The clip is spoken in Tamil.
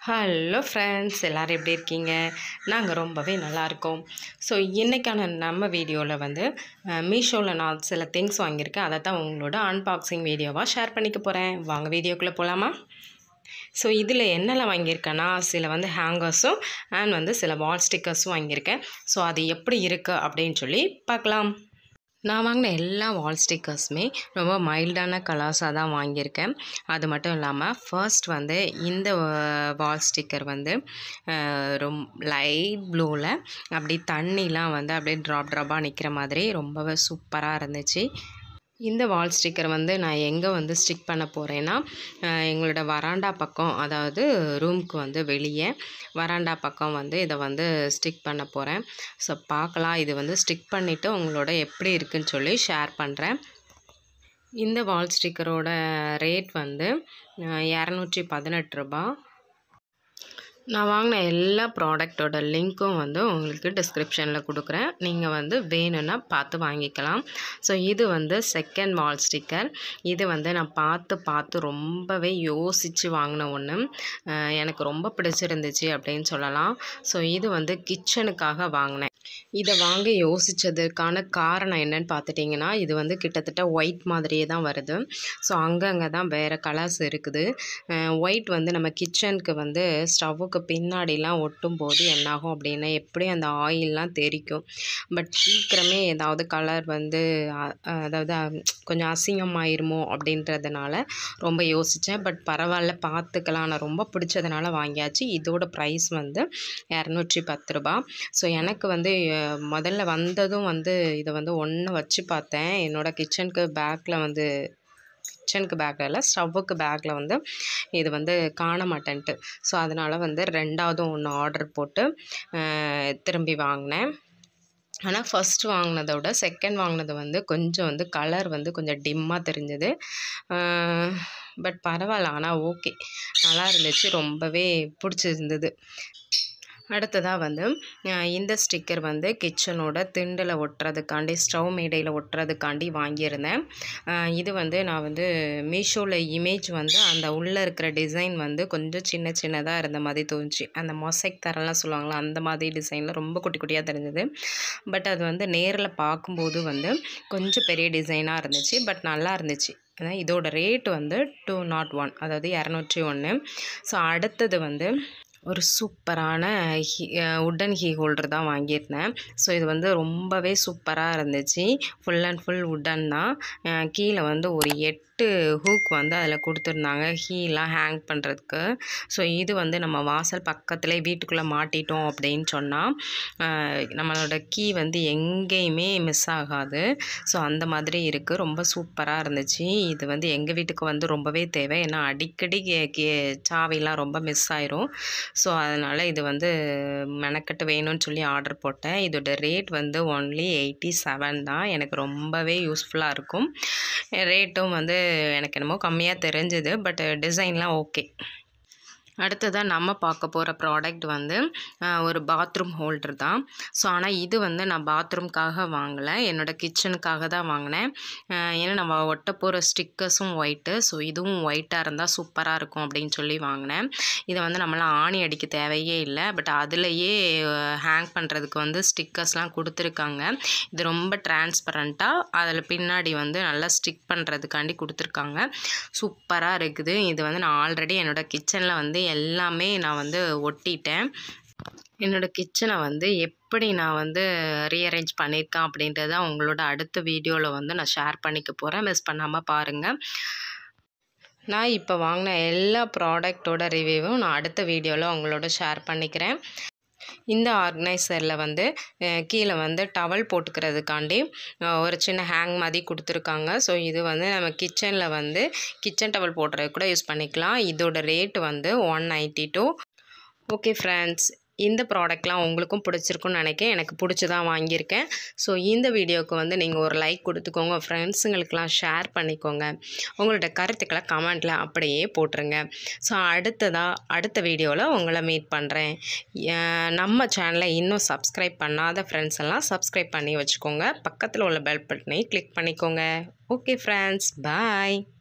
ஹலோ ஃப்ரெண்ட்ஸ் எல்லோரும் எப்படி இருக்கீங்க நாங்கள் ரொம்பவே நல்லா இருக்கோம் ஸோ இன்றைக்கான நம்ம வீடியோவில் வந்து மீஷோவில் நான் சில திங்ஸ் வாங்கியிருக்கேன் அதை தான் உங்களோட அன்பாக்சிங் வீடியோவாக ஷேர் பண்ணிக்க போகிறேன் வாங்க வீடியோக்குள்ளே போகலாமா ஸோ இதில் என்னெல்லாம் வாங்கியிருக்கேன்னா சில வந்து ஹேங்கர்ஸும் அண்ட் வந்து சில வால் ஸ்டிக்கர்ஸும் வாங்கியிருக்கேன் ஸோ அது எப்படி இருக்குது அப்படின்னு சொல்லி பார்க்கலாம் நான் வாங்கின எல்லா வால் ஸ்டிக்கர்ஸுமே ரொம்ப மைல்டான கலர்ஸாக தான் வாங்கியிருக்கேன் அது மட்டும் இல்லாமல் ஃபர்ஸ்ட் வந்து இந்த வால் ஸ்டிக்கர் வந்து ரொம் லைட் ப்ளூவில் அப்படி தண்ணிலாம் வந்து அப்படியே ட்ராப் ட்ராப்பாக நிற்கிற மாதிரி ரொம்பவே சூப்பராக இருந்துச்சு இந்த வால் ஸ்டிக்கர் வந்து நான் எங்கே வந்து ஸ்டிக் பண்ண போகிறேன்னா எங்களோட வராண்டா பக்கம் அதாவது ரூம்க்கு வந்து வெளியே வராண்டா பக்கம் வந்து இதை வந்து ஸ்டிக் பண்ண போகிறேன் ஸோ பார்க்கலாம் இது வந்து ஸ்டிக் பண்ணிவிட்டு உங்களோட எப்படி இருக்குன்னு சொல்லி ஷேர் பண்ணுறேன் இந்த வால் ஸ்டிக்கரோட ரேட் வந்து இரநூற்றி பதினெட்டு ரூபா நான் வாங்கின எல்லா ப்ராடக்டோட லிங்க்கும் வந்து உங்களுக்கு டிஸ்கிரிப்ஷனில் கொடுக்குறேன் நீங்கள் வந்து வேணும்னா பார்த்து வாங்கிக்கலாம் ஸோ இது வந்து செகண்ட் வால் ஸ்டிக்கர் இது வந்து நான் பார்த்து பார்த்து ரொம்பவே யோசித்து வாங்கின ஒன்று எனக்கு ரொம்ப பிடிச்சிருந்துச்சு அப்படின்னு சொல்லலாம் ஸோ இது வந்து கிச்சனுக்காக வாங்கினேன் இதை வாங்க யோசித்ததுக்கான காரணம் என்னன்னு பார்த்துட்டிங்கன்னா இது வந்து கிட்டத்தட்ட ஒயிட் மாதிரியே தான் வருது ஸோ அங்கங்கே தான் வேறு கலர்ஸ் இருக்குது ஒயிட் வந்து நம்ம கிச்சனுக்கு வந்து ஸ்டவ்வுக்கு பின்னாடிலாம் ஒட்டும் போது என்னாகும் அப்படின்னா எப்படி அந்த ஆயிலெலாம் தெரிக்கும் பட் சீக்கிரமே ஏதாவது கலர் வந்து அதாவது கொஞ்சம் அசிங்கமாயிருமோ அப்படின்றதுனால ரொம்ப யோசித்தேன் பட் பரவாயில்ல பார்த்துக்கலாம் நான் ரொம்ப பிடிச்சதுனால வாங்கியாச்சு இதோட ப்ரைஸ் வந்து இரநூற்றி பத்து ரூபா ஸோ எனக்கு வந்து முதல்ல வந்ததும் வந்து இதை வந்து ஒன்று வச்சு பார்த்தேன் என்னோடய கிச்சனுக்கு பேக்கில் வந்து கிச்சனுக்கு பேக்கில் இல்லை ஸ்டவ்வுக்கு பேக்கில் வந்து இது வந்து காண மாட்டேன்ட்டு ஸோ அதனால் வந்து ரெண்டாவதும் ஒன்று ஆர்டர் போட்டு திரும்பி வாங்கினேன் ஆனால் ஃபஸ்ட் வாங்கினதை விட செகண்ட் வாங்கினது வந்து கொஞ்சம் வந்து கலர் வந்து கொஞ்சம் டிம்மாக தெரிஞ்சது பட் பரவாயில்ல ஆனால் ஓகே நல்லா இருந்துச்சு ரொம்பவே பிடிச்சிருந்தது அடுத்ததாக வந்து இந்த ஸ்டிக்கர் வந்து கிச்சனோட திண்டில் ஒட்டுறதுக்காண்டி ஸ்டவ் மேடையில் ஒட்டுறதுக்காண்டி வாங்கியிருந்தேன் இது வந்து நான் வந்து மீஷோவில் இமேஜ் வந்து அந்த உள்ளே இருக்கிற டிசைன் வந்து கொஞ்சம் சின்ன சின்னதாக இருந்த மாதிரி தோணுச்சு அந்த மொசைக் தரெல்லாம் சொல்லுவாங்களா அந்த மாதிரி டிசைனில் ரொம்ப குட்டி குட்டியாக தெரிஞ்சது பட் அது வந்து நேரில் பார்க்கும்போது வந்து கொஞ்சம் பெரிய டிசைனாக இருந்துச்சு பட் நல்லா இருந்துச்சு இதோட ரேட் வந்து டூ நாட் ஒன் அதாவது இரநூற்றி ஒன்று ஸோ அடுத்தது வந்து ஒரு சூப்பரான ஹீ உட்டன் ஹீ ஹோல்டர் தான் வாங்கியிருந்தேன் ஸோ இது வந்து ரொம்பவே சூப்பராக இருந்துச்சு ஃபுல் அண்ட் ஃபுல் உட்டன் தான் கீழே வந்து ஒரு எட்டு ஹூக் வந்து அதில் கொடுத்துருந்தாங்க ஹீலாம் ஹேங் பண்ணுறதுக்கு ஸோ இது வந்து நம்ம வாசல் பக்கத்துலேயே வீட்டுக்குள்ளே மாட்டிட்டோம் அப்படின்னு சொன்னால் நம்மளோட கீ வந்து எங்கேயுமே மிஸ் ஆகாது ஸோ அந்த மாதிரி இருக்குது ரொம்ப சூப்பராக இருந்துச்சு இது வந்து எங்கள் வீட்டுக்கு வந்து ரொம்பவே தேவை ஏன்னா அடிக்கடி கே சாவிலாம் ரொம்ப மிஸ் ஆயிரும் ஸோ அதனால் இது வந்து மெனக்கட்டு வேணும்னு சொல்லி ஆர்டர் போட்டேன் இதோட ரேட் வந்து ஒன்லி எயிட்டி செவன் தான் எனக்கு ரொம்பவே யூஸ்ஃபுல்லாக இருக்கும் ரேட்டும் வந்து எனக்கு என்னமோ கம்மியாக தெரிஞ்சுது பட் டிசைன்லாம் ஓகே அடுத்ததாக நம்ம பார்க்க போகிற ப்ராடக்ட் வந்து ஒரு பாத்ரூம் ஹோல்டர் தான் ஸோ ஆனால் இது வந்து நான் பாத்ரூம்காக வாங்கலை என்னோடய கிச்சனுக்காக தான் வாங்கினேன் ஏன்னா நம்ம ஒட்ட போகிற ஸ்டிக்கர்ஸும் ஒயிட்டு ஸோ இதுவும் ஒயிட்டாக இருந்தால் சூப்பராக இருக்கும் அப்படின்னு சொல்லி வாங்கினேன் இதை வந்து நம்மளாம் ஆணி அடிக்க தேவையே இல்லை பட் அதுலேயே ஹேங் பண்ணுறதுக்கு வந்து ஸ்டிக்கர்ஸ்லாம் கொடுத்துருக்காங்க இது ரொம்ப டிரான்ஸ்பரண்ட்டாக அதில் பின்னாடி வந்து நல்லா ஸ்டிக் பண்ணுறதுக்காண்டி கொடுத்துருக்காங்க சூப்பராக இருக்குது இது வந்து நான் ஆல்ரெடி என்னோடய கிச்சனில் வந்து எல்லாமே நான் வந்து ஒட்டிட்டேன் என்னோடய கிச்சனை வந்து எப்படி நான் வந்து ரீஅரேஞ்ச் பண்ணியிருக்கேன் அப்படின்றத உங்களோட அடுத்த வீடியோவில் வந்து நான் ஷேர் பண்ணிக்க போகிறேன் மிஸ் பண்ணாமல் பாருங்கள் நான் இப்போ வாங்கின எல்லா ப்ராடக்டோட ரிவ்யூவும் நான் அடுத்த வீடியோவில் உங்களோட ஷேர் பண்ணிக்கிறேன் இந்த ஆர்கனைசரில் வந்து கீழே வந்து டவல் போட்டுக்கிறதுக்காண்டி ஒரு சின்ன ஹேங் மாதிரி கொடுத்துருக்காங்க ஸோ இது வந்து நம்ம கிச்சனில் வந்து கிச்சன் டவல் போடுறது கூட யூஸ் பண்ணிக்கலாம் இதோட ரேட் வந்து one ninety two okay friends இந்த ப்ராடக்ட்லாம் உங்களுக்கும் பிடிச்சிருக்குன்னு நினைக்கிறேன் எனக்கு பிடிச்சி தான் வாங்கியிருக்கேன் ஸோ இந்த வீடியோவுக்கு வந்து நீங்கள் ஒரு லைக் கொடுத்துக்கோங்க ஃப்ரெண்ட்ஸுங்களுக்கெலாம் ஷேர் பண்ணிக்கோங்க உங்களோட கருத்துக்களை கமெண்ட்டில் அப்படியே போட்டுருங்க ஸோ அடுத்ததாக அடுத்த வீடியோவில் உங்களை மீட் பண்ணுறேன் நம்ம சேனலை இன்னும் சப்ஸ்கிரைப் பண்ணாத ஃப்ரெண்ட்ஸ் எல்லாம் சப்ஸ்கிரைப் பண்ணி வச்சுக்கோங்க பக்கத்தில் உள்ள பெல் பட்டனை கிளிக் பண்ணிக்கோங்க ஓகே ஃப்ரெண்ட்ஸ் பாய்